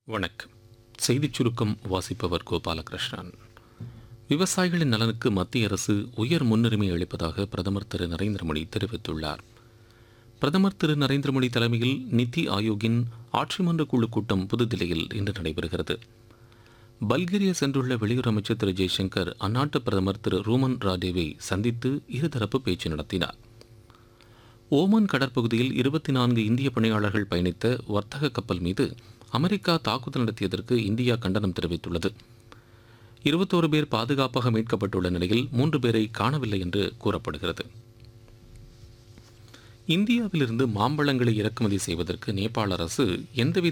வணக்கம் செய்திச் சுருக்கம் வாசிப்பவர் கோபாலகிருஷ்ணன் விவசாயிகளின் நலனுக்கு மத்திய அரசு உயர் முன்னுரிமை அளிப்பதாக பிரதமர் திரு நரேந்திர மோடி தெரிவித்துள்ளார் பிரதமர் திரு நரேந்திர மோடி தலைமையில் நித்தி ஆயோக்கின் ஆட்சிமன்ற குழு கூட்டம் புதுதில்லியில் இன்று நடைபெறுகிறது பல்கேரியா சென்றுள்ள வெளியுறவு அமைச்சர் திரு ஜெய்சங்கர் அந்நாட்டு பிரதமர் திரு ரூமன் ராடேவை சந்தித்து இருதரப்பு பேச்சு நடத்தினார் ஓமன் கடற்பகுதியில் இருபத்தி நான்கு இந்திய பணியாளர்கள் பயணித்த வர்த்தக கப்பல் மீது அமெரிக்கா தாக்குதல் நடத்தியதற்கு இந்தியா கண்டனம் தெரிவித்துள்ளது இருபத்தோரு பேர் பாதுகாப்பாக மீட்கப்பட்டுள்ள நிலையில் மூன்று பேரை காணவில்லை என்று கூறப்படுகிறது இந்தியாவிலிருந்து மாம்பழங்களை இறக்குமதி செய்வதற்கு நேபாள அரசு எந்தவித